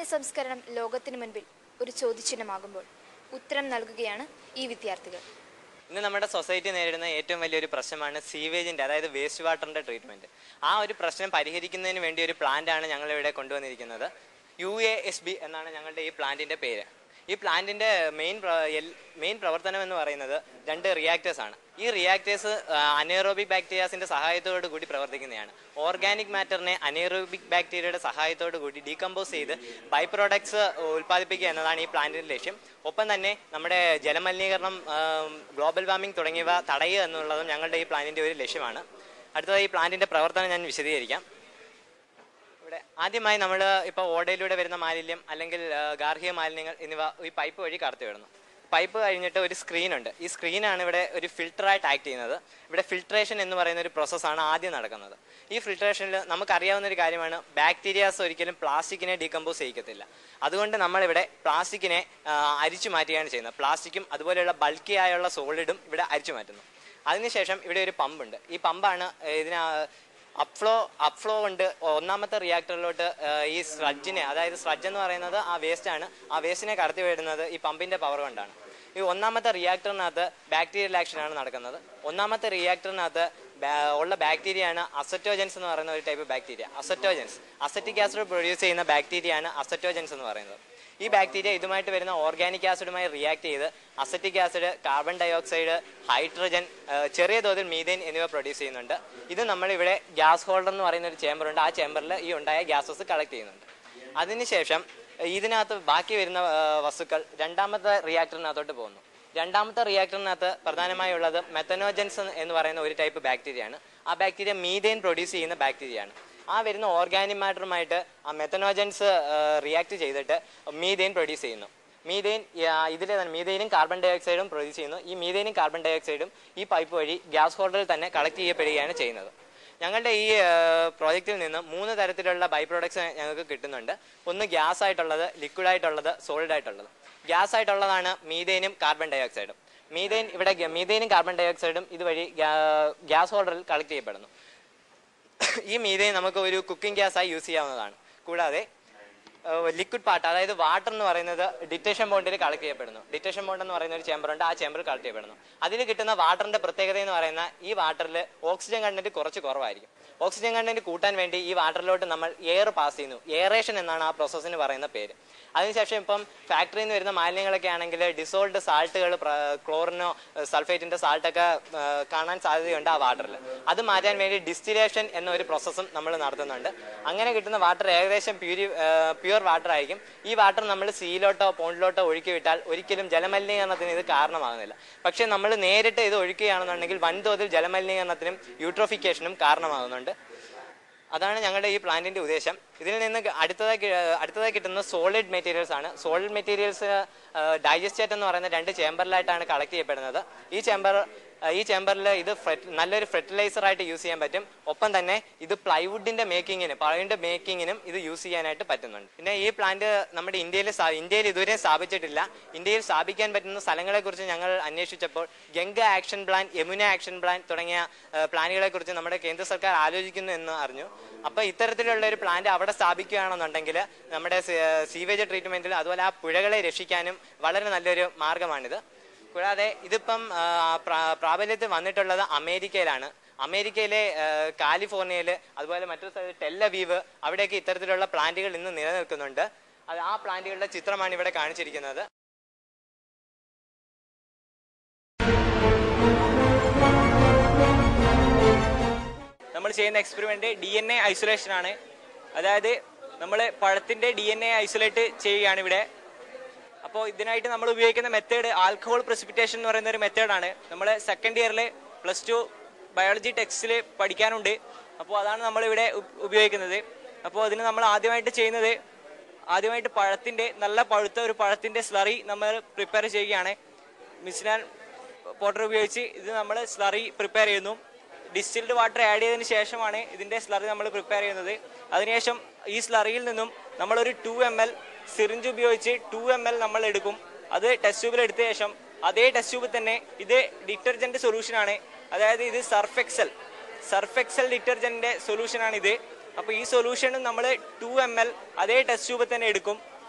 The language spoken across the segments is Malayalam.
സംസ്കരണം ലോകത്തിനു മുൻപിൽ ഒരു ചോദ്യചിഹ്നമാകുമ്പോൾ ഉത്തരം നൽകുകയാണ് ഈ വിദ്യാർത്ഥികൾ ഇന്ന് നമ്മുടെ സൊസൈറ്റി നേരിടുന്ന ഏറ്റവും വലിയൊരു പ്രശ്നമാണ് സീവേജിന്റെ അതായത് വേസ്റ്റ് വാട്ടറിന്റെ ട്രീറ്റ്മെന്റ് ആ ഒരു പ്രശ്നം പരിഹരിക്കുന്നതിന് വേണ്ടി ഒരു പ്ലാന്റ് ആണ് ഞങ്ങൾ ഇവിടെ കൊണ്ടുവന്നിരിക്കുന്നത് യു എ എസ് ബി എന്നാണ് ഞങ്ങളുടെ ഈ പ്ലാന്റിന്റെ പേര് ഈ പ്ലാന്റിന്റെ മെയിൻ മെയിൻ പ്രവർത്തനം എന്ന് പറയുന്നത് രണ്ട് റിയാക്ടേഴ്സ് ആണ് ഈ റിയാക്ടേഴ്സ് അനേറോബിക് ബാക്ടീരിയാസിന്റെ സഹായത്തോടു കൂടി പ്രവർത്തിക്കുന്നതാണ് ഓർഗാനിക് മാറ്ററിനെ അനേറോബിക് ബാക്ടീരിയയുടെ സഹായത്തോടു കൂടി ഡീകമ്പോസ് ചെയ്ത് ബൈ പ്രോഡക്ട്സ് ഉൽപ്പാദിപ്പിക്കുക എന്നതാണ് ഈ പ്ലാന്റിന്റെ ലക്ഷ്യം ഒപ്പം തന്നെ നമ്മുടെ ജലമലിനീകരണം ഗ്ലോബൽ വാർമിംഗ് തുടങ്ങിയവ തടയുക എന്നുള്ളതും ഞങ്ങളുടെ ഈ പ്ലാന്റിന്റെ ഒരു ലക്ഷ്യമാണ് അടുത്തതായി ഈ പ്ലാന്റിന്റെ പ്രവർത്തനം ഞാൻ വിശദീകരിക്കാം ഇവിടെ ആദ്യമായി നമ്മൾ ഇപ്പോൾ ഓടയിലൂടെ വരുന്ന മാലിന്യം അല്ലെങ്കിൽ ആ, ഗാർഹിക മാലിന്യങ്ങൾ എന്നിവ ഈ പൈപ്പ് വഴി കടത്തി വിടുന്നു പൈപ്പ് കഴിഞ്ഞിട്ട് ഒരു സ്ക്രീൻ ഉണ്ട് ഈ സ്ക്രീനാണ് ഇവിടെ ഒരു ഫിൽട്ടറായിട്ട് ആക്ട് ചെയ്യുന്നത് ഇവിടെ ഫിൽട്രേഷൻ എന്ന് പറയുന്ന ഒരു പ്രോസസ്സാണ് ആദ്യം നടക്കുന്നത് ഈ ഫിൽട്രേഷനിൽ നമുക്കറിയാവുന്ന ഒരു കാര്യമാണ് ബാക്ടീരിയാസ് ഒരിക്കലും പ്ലാസ്റ്റിക്കിനെ ഡീകമ്പോസ് ചെയ്യിക്കത്തില്ല അതുകൊണ്ട് നമ്മളിവിടെ പ്ലാസ്റ്റിക്കിനെ ആ, അരിച്ചു മാറ്റുകയാണ് ചെയ്യുന്നത് പ്ലാസ്റ്റിക്കും അതുപോലെയുള്ള ബൾക്കി ആയുള്ള സോളിഡും ഇവിടെ അരിച്ചു മാറ്റുന്നു അതിനുശേഷം ഇവിടെ ഒരു പമ്പുണ്ട് ഈ പമ്പാണ് ഇതിന് അപ്ഫ്ലോ അപ്ഫ്ലോ കൊണ്ട് ഒന്നാമത്തെ റിയാക്ടറിലോട്ട് ഈ സ്ലഡ്ജിനെ അതായത് സ്ലഡ്ജ് എന്ന് പറയുന്നത് ആ വേസ്റ്റ് ആണ് ആ വേസ്റ്റിനെ കടത്തി വിടുന്നത് ഈ പമ്പിന്റെ പവർ കൊണ്ടാണ് ഈ ഒന്നാമത്തെ റിയാക്ടറിനകത്ത് ബാക്ടീരിയൽ ആക്ഷൻ ആണ് നടക്കുന്നത് ഒന്നാമത്തെ റിയാക്ടറിനകത്ത് ബാ- ഉള്ള ബാക്ടീരിയയാണ് അസറ്റോജൻസ് എന്ന് പറയുന്ന ഒരു type bacteria acetogens acetic acid produce ചെയ്യുന്ന ബാക്ടീരിയയാണ് അസറ്റോജൻസ് എന്ന് പറയുന്നത് ഈ ബാക്ടീരിയ ഇതുമായിട്ട് വരുന്ന ഓർഗാനിക് ആസിഡുമായി റിയാക്ട് ചെയ്ത് acetic acid carbon dioxide hydrogen ഏഹ് ചെറിയ തോതിൽ മീഥേൻ എന്നിവ പ്രൊഡ്യൂസ് ചെയ്യുന്നുണ്ട് ഇത് നമ്മൾ ഇവിടെ ഗ്യാസ് ഹോൾഡർ എന്ന് പറയുന്ന ഒരു ചേമ്പർ ഉണ്ട് ആ ചേമ്പറിൽ ഈ ഉണ്ടായ ഗ്യാസസ് കളക്ട് ചെയ്യുന്നുണ്ട് അതിനുശേഷം ഇതിനകത്ത് ബാക്കി വരുന്ന ഏഹ് വസ്തുക്കൾ രണ്ടാമത്തെ റിയാക്ടറിനകത്തോട്ട് പോകുന്നു രണ്ടാമത്തെ റിയാക്ടറിനകത്ത് പ്രധാനമായുള്ളത് മെത്തനോജൻസ് എന്ന് പറയുന്ന ഒരു ടൈപ്പ് ബാക്ടീരിയയാണ് ആ ബാക്ടീരിയ മീഥേൻ പ്രൊഡ്യൂസ് ചെയ്യുന്ന ബാക്ടീരിയയാണ് ആ വരുന്ന ഓർഗാനിക് മാറ്ററുമായിട്ട് ആ മെത്തനോജൻസ് റിയാക്ട് ചെയ്തിട്ട് മീഥേൻ പ്രൊഡ്യൂസ് ചെയ്യുന്നു മീഥേൻ ഇതിലെ തന്നെ മീഥേനും കാർബൺ ഡൈ ഓക്സൈഡും പ്രൊഡ്യൂസ് ചെയ്യുന്നു ഈ മീഥേനും കാർബൺ ഡൈ ഓക്സൈഡും ഈ പൈപ്പ് വഴി ഗ്യാസ് ഹോൾഡറിൽ തന്നെ കളക്ട് ചെയ്യപ്പെടുകയാണ് ചെയ്യുന്നത് ഞങ്ങളുടെ ഈ പ്രോജക്റ്റിൽ നിന്ന് മൂന്ന് തരത്തിലുള്ള ബൈ പ്രോഡക്ട്സ് ഞങ്ങൾക്ക് കിട്ടുന്നുണ്ട് ഒന്ന് ഗ്യാസ് ആയിട്ടുള്ളത് ലിക്വിഡ് ആയിട്ടുള്ളത് സോളിഡ് ആയിട്ടുള്ളത് ഗ്യാസ് ആയിട്ടുള്ളതാണ് മീഥേനും കാർബൺ ഡൈ ഓക്സൈഡും മീഥേൻ ഇവിടെ ഗ- മീഥേനും കാർബൺ ഡൈ ഓക്സൈഡും ഇതുവഴി ഗ്യാസ് ഹോൾഡറിൽ കളക്ട് ചെയ്യപ്പെടുന്നു ഈ മീഥേൻ നമുക്ക് ഒരു കുക്കിംഗ് ഗ്യാസായി യൂസ് ചെയ്യാവുന്നതാണ് കൂടാതെ ലിക്വിഡ് പാർട്ട് അതായത് വാട്ടർ എന്ന് പറയുന്നത് ഡിറ്റേഷൻ ബോണ്ടിൽ കളക്ട് ചെയ്യപ്പെടുന്നു ഡിറ്റേഷൻ ബോണ്ട് എന്ന് പറയുന്ന ഒരു ചേമ്പർ ഉണ്ട് ആ ചേമ്പറിൽ കളക്ട് ചെയ്യപ്പെടുന്നു അതിൽ കിട്ടുന്ന വാട്ടറിന്റെ പ്രത്യേകത എന്ന് പറയുന്ന ഈ വാട്ടറിൽ ഓക്സിജൻ കണ്ടന്റ് കുറച്ച് കുറവായിരിക്കും ഓക്സിജൻ കണ്ടന്റ് കൂട്ടാൻ വേണ്ടി ഈ വാട്ടറിലോട്ട് നമ്മൾ എയർ പാസ് ചെയ്യുന്നു എയറേഷൻ എന്നാണ് ആ പ്രോസസ്സിന് പറയുന്ന പേര് അതിനുശേഷം ഇപ്പം ഫാക്ടറിയിൽ നിന്ന് വരുന്ന മാലിന്യങ്ങളൊക്കെ ആണെങ്കിൽ ഡിസോൾഡ് സാൾട്ടുകൾ ക്ലോറിനോ സൾഫേറ്റിന്റെ സാൾട്ടൊക്കെ കാണാൻ സാധ്യതയുണ്ട് ആ വാട്ടറിൽ അത് മാറ്റാൻ വേണ്ടി ഡിസ്റ്റിലേഷൻ എന്ന ഒരു പ്രോസസ്സും നമ്മൾ നടത്തുന്നുണ്ട് അങ്ങനെ കിട്ടുന്ന വാട്ടർ ഏകദേശം പ്യൂരി പ്യുവർ വാട്ടർ ആയിരിക്കും ഈ വാട്ടർ നമ്മൾ സീലോട്ടോ പോണ്ടിലോട്ടോ ഒഴുക്കി വിട്ടാൽ ഒരിക്കലും ജലമലിനീകരണത്തിന് ഇത് കാരണമാകുന്നില്ല പക്ഷേ നമ്മൾ നേരിട്ട് ഇത് ഒഴുക്കുകയാണെന്നുണ്ടെങ്കിൽ വൻതോതിൽ ജലമലിനീകരണത്തിനും യൂട്രോഫിക്കേഷനും കാരണമാകുന്നുണ്ട് അതാണ് ഞങ്ങളുടെ ഈ പ്ലാന്റിന്റെ ഉദ്ദേശം ഇതിൽ നിന്ന് അടുത്തതായി കി- അടുത്തതായി കിട്ടുന്ന സോളിഡ് മെറ്റീരിയൽസ് ആണ് സോളിഡ് മെറ്റീരിയൽസ് ഡൈജസ്റ്റേറ്റ് എന്ന് പറയുന്ന രണ്ട് ചേമ്പറിലായിട്ടാണ് കളക്ട് ചെയ്യപ്പെടുന്നത് ഈ ചേമ്പർ ഈ ചേമ്പറിൽ ഇത് ഫെർട്ട്- നല്ലൊരു ഫെർട്ടിലൈസർ ആയിട്ട് യൂസ് ചെയ്യാൻ പറ്റും ഒപ്പം തന്നെ ഇത് പ്ലൈവുഡിന്റെ മേക്കിങ്ങിന് പ്ലൈവുഡിന്റെ മേക്കിങ്ങിനും ഇത് യൂസ് ചെയ്യാനായിട്ട് പറ്റുന്നുണ്ട് പിന്നെ ഈ പ്ലാന്റ് നമ്മുടെ ഇന്ത്യയിൽ സ്ഥാ- ഇന്ത്യയിൽ ഇതുവരെ സ്ഥാപിച്ചിട്ടില്ല ഇന്ത്യയിൽ സ്ഥാപിക്കാൻ പറ്റുന്ന സ്ഥലങ്ങളെ കുറിച്ച് ഞങ്ങൾ അന്വേഷിച്ചപ്പോൾ Ganga action plan Yamuna action plan തുടങ്ങിയ പ്ലാനുകളെ കുറിച്ച് നമ്മുടെ കേന്ദ്ര സർക്കാർ ആലോചിക്കുന്നു എന്ന് അറിഞ്ഞു അപ്പൊ ഇത്തരത്തിലുള്ള ഒരു പ്ലാന്റ് അവിടെ സ്ഥാപിക്കുകയാണെന്നുണ്ടെങ്കിൽ നമ്മുടെ സീവേജ് ട്രീറ്റ്മെന്റിൽ അതുപോലെ ആ പുഴകളെ രക്ഷിക്കാനും വളരെ നല്ലൊരു മാർഗമാണിത് കൂടാതെ ഇതിപ്പം ആ, പ്രാ- പ്രാബല്യത്തിൽ വന്നിട്ടുള്ളത് അമേരിക്കയിലാണ് അമേരിക്കയിലെ ആ, കാലിഫോർണിയയിൽ അതുപോലെ മറ്റൊരു സ്ഥലത്ത് ടെല്ലവീവ് അവിടെയൊക്കെ ഇത്തരത്തിലുള്ള പ്ലാന്റുകൾ ഇന്ന് നിലനിൽക്കുന്നുണ്ട് അത് ആ പ്ലാന്റുകളുടെ ചിത്രമാണ് ഇവിടെ കാണിച്ചിരിക്കുന്നത് നമ്മൾ ചെയ്യുന്ന experiment D N A isolation ആണ് അതായത് നമ്മൾ പഴത്തിന്റെ ഡി എൻ എ ഐസൊലേറ്റ് ചെയ്യുകയാണ് ഇവിടെ അപ്പോൾ ഇതിനായിട്ട് നമ്മൾ ഉപയോഗിക്കുന്ന മെത്തേഡ് ആൽക്കഹോൾ പ്രസിപ്പിറ്റേഷൻ എന്ന് പറയുന്ന ഒരു മെത്തേഡാണ് നമ്മൾ സെക്കൻഡ് ഇയറിൽ പ്ലസ് ടു ബയോളജി ടെക്സ്റ്റിൽ പഠിക്കാനുണ്ട് അപ്പോൾ അതാണ് നമ്മൾ ഇവിടെ ഉപ- ഉപയോഗിക്കുന്നത് അപ്പോൾ അതിന് നമ്മൾ ആദ്യമായിട്ട് ചെയ്യുന്നത് ആദ്യമായിട്ട് പഴത്തിന്റെ നല്ല പഴുത്ത ഒരു പഴത്തിന്റെ സ്ലറി നമ്മൾ പ്രിപ്പയർ ചെയ്യുകയാണ് മിസ്ലാൻ പോട്ടർ ഉപയോഗിച്ച് ഇത് നമ്മൾ സ്ലറി പ്രിപ്പയർ ചെയ്യുന്നു ഡിസ്റ്റിൽഡ് വാട്ടർ ആഡ് ചെയ്തതിന് ശേഷമാണ് ഇതിന്റെ സ്ലറി നമ്മൾ പ്രിപ്പയർ ചെയ്യുന്നത് അതിനുശേഷം ഈ സ്ലറിയിൽ നിന്നും നമ്മളൊരു ടു എം എൽ സിറിഞ്ച് ഉപയോഗിച്ച് ടു എം എൽ നമ്മൾ എടുക്കും അത് ടെസ്റ്റ് ട്യൂബിൽ എടുത്ത ശേഷം അതേ ടെസ്റ്റ് ട്യൂബിൽ തന്നെ ഇത് ഡിറ്റർജന്റ് സൊല്യൂഷൻ ആണ് അതായത് ഇത് സർഫ് എക്സൽ സർഫ് എക്സൽ ഡിറ്റർജന്റിന്റെ സൊല്യൂഷൻ ആണ് ഇത് അപ്പോൾ ഈ സൊല്യൂഷനും നമ്മൾ ടു എം എൽ അതേ ടെസ്റ്റ് ട്യൂബിൽ തന്നെ എടുക്കും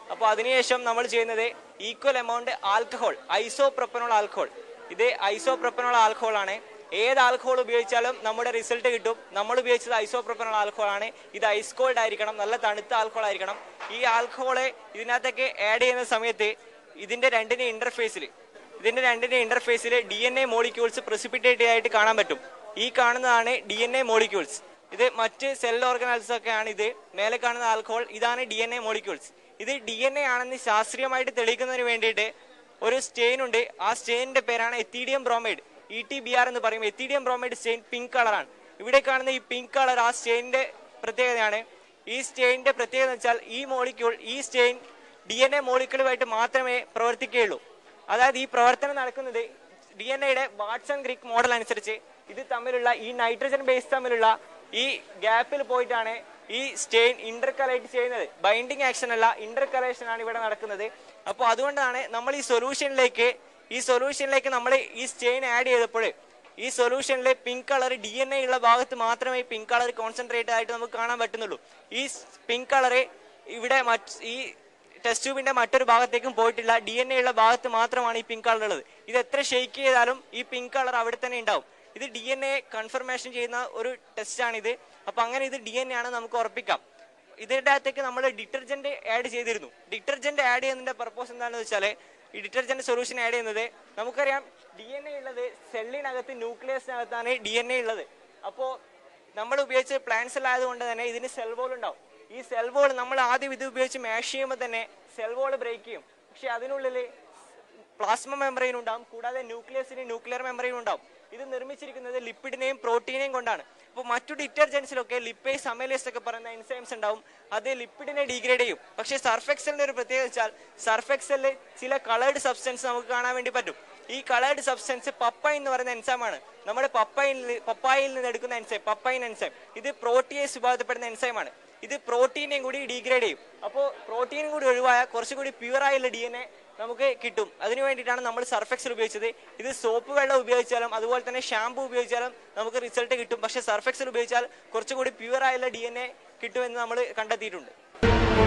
അപ്പോൾ അതിനുശേഷം നമ്മൾ ചെയ്യുന്നത് equal amount alcohol isopropanol alcohol ഇത് ഐസോപ്രൊപ്പനോൾ ആൽക്കഹോൾ ആണ് ഏത് ആൽക്കഹോൾ ഉപയോഗിച്ചാലും നമ്മുടെ റിസൾട്ട് കിട്ടും നമ്മൾ ഉപയോഗിച്ചത് ഐസോപ്രൊപ്പനോൾ ആൽക്കഹോൾ ആണ് ഇത് ഐസ് കോൾഡ് ആയിരിക്കണം നല്ല തണുത്ത ആൽക്കഹോൾ ആയിരിക്കണം ഈ ആൽക്കഹോളെ ഇതിനകത്തേക്ക് ആഡ് ചെയ്യുന്ന സമയത്ത് ഇതിന്റെ രണ്ടിന്റെ ഇന്റർഫേസിൽ ഇതിന്റെ രണ്ടിന്റെ ഇന്റർഫേസിൽ D N A molecules precipitate ആയിട്ട് കാണാൻ പറ്റും ഈ കാണുന്നതാണ് ഡി എൻ എ മോളിക്യൂൾസ് ഇത് മറ്റ് സെൽ ഓർഗനൽസ് ഒക്കെ ആണ് ഇത് മേലെ കാണുന്ന ആൽക്കഹോൾ ഇതാണ് ഡി എൻ എ മോളിക്യൂൾസ് ഇത് ഡി എൻ എ ആണെന്ന് ശാസ്ത്രീയമായിട്ട് തെളിയിക്കുന്നതിന് വേണ്ടിയിട്ട് ഒരു സ്റ്റെയിൻ ഉണ്ട് ആ സ്റ്റെയിനിന്റെ പേരാണ് ethidium bromide E T B R എന്ന് പറയും എത്തീഡിയം ബ്രോമൈഡ് സ്റ്റെയിൻ പിങ്ക് കളറാണ് ഇവിടെ കാണുന്ന ഈ പിങ്ക് കളർ ആ സ്റ്റെയിനിന്റെ പ്രത്യേകതയാണ് ഈ സ്റ്റെയിനിന്റെ പ്രത്യേകത എന്ന് വെച്ചാൽ ഈ മോളിക്യൂൾ ഈ സ്റ്റെയിൻ ഡി എൻ എ മോളിക്യൂളുമായിട്ട് മാത്രമേ പ്രവർത്തിക്കുകയുള്ളൂ അതായത് ഈ പ്രവർത്തനം നടക്കുന്നത് ഡി എൻ എയുടെ വാട്സൺ ഗ്രീക്ക് മോഡൽ അനുസരിച്ച് ഇത് തമ്മിലുള്ള ഈ നൈട്രജൻ ബേസ് തമ്മിലുള്ള ഈ ഗ്യാപ്പിൽ പോയിട്ടാണ് ഈ സ്റ്റെയിൻ ഇന്റർകലേറ്റ് ചെയ്യുന്നത് ബൈൻഡിങ് ആക്ഷൻ അല്ല ഇന്റർകലേഷൻ ആണ് ഇവിടെ നടക്കുന്നത് അപ്പോൾ അതുകൊണ്ടാണ് നമ്മൾ ഈ സൊല്യൂഷനിലേക്ക് ഈ സൊല്യൂഷനിലേക്ക് നമ്മൾ ഈ സ്റ്റെയിൻ ആഡ് ചെയ്തപ്പോൾ ഈ സൊല്യൂഷനിലെ pink colour D N A ഉള്ള ഭാഗത്ത് മാത്രമേ പിങ്ക് കളർ കോൺസെൻട്രേറ്റ് ആയിട്ട് നമുക്ക് കാണാൻ പറ്റുന്നുള്ളൂ ഈ പിങ്ക് കളറ് ഇവിടെ മറ്റ് ഈ ടെസ്റ്റ് ട്യൂബിന്റെ മറ്റൊരു ഭാഗത്തേക്കും പോയിട്ടില്ല ഡി എൻ എ ഉള്ള ഭാഗത്ത് മാത്രമാണ് ഈ പിങ്ക് കളർ ഉള്ളത് ഇത് എത്ര ഷെയ്ക്ക് ചെയ്താലും ഈ പിങ്ക് കളർ അവിടെ തന്നെ ഉണ്ടാവും ഇത് ഡി എൻ എ കൺഫർമേഷൻ ചെയ്യുന്ന ഒരു ടെസ്റ്റ് ആണിത് അപ്പൊ അങ്ങനെ ഇത് ഡി എൻ എ ആണ് നമുക്ക് ഉറപ്പിക്കാം ഇതിന്റെ അകത്തേക്ക് നമ്മൾ ഡിറ്റർജന്റ് ആഡ് ചെയ്തിരുന്നു ഡിറ്റർജന്റ് ആഡ് ചെയ്യുന്നതിന്റെ പർപ്പസ് എന്താണെന്ന് വെച്ചാൽ ഈ ഡിറ്റർജന്റ് സൊല്യൂഷൻ ആഡ് ചെയ്യുന്നത് നമുക്കറിയാം ഡി എൻ എ ഉള്ളത് സെല്ലിനകത്ത് ന്യൂക്ലിയസിനകത്താണ് ഡി എൻ എ ഉള്ളത് അപ്പോൾ നമ്മൾ ഉപയോഗിച്ച പ്ലാന്റ്സ് ആയതുകൊണ്ട് തന്നെ ഇതിന് സെൽ വോൾ ഉണ്ടാവും ഈ സെൽ വോൾ നമ്മൾ ആദ്യം ഇത് ഉപയോഗിച്ച് മാഷ് ചെയ്യുമ്പോൾ തന്നെ സെൽ വോൾ ബ്രേക്ക് ചെയ്യും പക്ഷെ അതിനുള്ളിൽ പ്ലാസ്മ മെമ്പറൈൻ ഉണ്ടാവും കൂടാതെ ന്യൂക്ലിയസിന് ന്യൂക്ലിയർ മെമ്പറൈൻ ഉണ്ടാവും ഇത് നിർമ്മിച്ചിരിക്കുന്നത് ലിപ്പിഡിനെയും പ്രോട്ടീനെയും കൊണ്ടാണ് അപ്പോൾ മറ്റു ഡിറ്റർജൻസിലൊക്കെ ലിപ്പേസ് അമേലേസ് ഒക്കെ പറയുന്ന എൻസൈംസ് ഉണ്ടാവും അത് ലിപ്പിഡിനെ ഡീഗ്രേഡ് ചെയ്യും പക്ഷേ സർഫെക്സലിന്റെ ഒരു പ്രത്യേകത വെച്ചാൽ സർഫെക്സലിൽ ചില കളേർഡ് സബ്സ്റ്റൻസ് നമുക്ക് കാണാൻ വേണ്ടി പറ്റും ഈ കളേർഡ് സബ്സ്റ്റൻസ് പപ്പൈൻ എന്ന് പറയുന്ന എൻസൈമാണ് നമ്മുടെ പപ്പൈനിൽ പപ്പായിൽ നിന്ന് എടുക്കുന്ന എൻസൈം പപ്പൈൻ എൻസൈം ഇത് പ്രോട്ടിയേസ് വിഭാഗത്തിൽപ്പെടുന്ന എൻസൈമാണ് ഇത് പ്രോട്ടീനെയും കൂടി ഡീഗ്രേഡ് ചെയ്യും അപ്പോൾ പ്രോട്ടീനും കൂടി ഒഴിവായ കുറച്ചുകൂടി പ്യുവർ ആയുള്ള ഡി എൻ എ നമുക്ക് കിട്ടും അതിനു വേണ്ടിയിട്ടാണ് നമ്മൾ സർഫെക്സൽ ഉപയോഗിച്ചത് ഇത് സോപ്പ് വെള്ളം ഉപയോഗിച്ചാലും അതുപോലെ തന്നെ ഷാമ്പു ഉപയോഗിച്ചാലും നമുക്ക് റിസൾട്ട് കിട്ടും പക്ഷേ സർഫെക്സൽ ഉപയോഗിച്ചാൽ കുറച്ചുകൂടി പ്യുവർ ആയുള്ള ഡി എൻ എ കിട്ടുമെന്ന് നമ്മൾ കണ്ടെത്തിയിട്ടുണ്ട്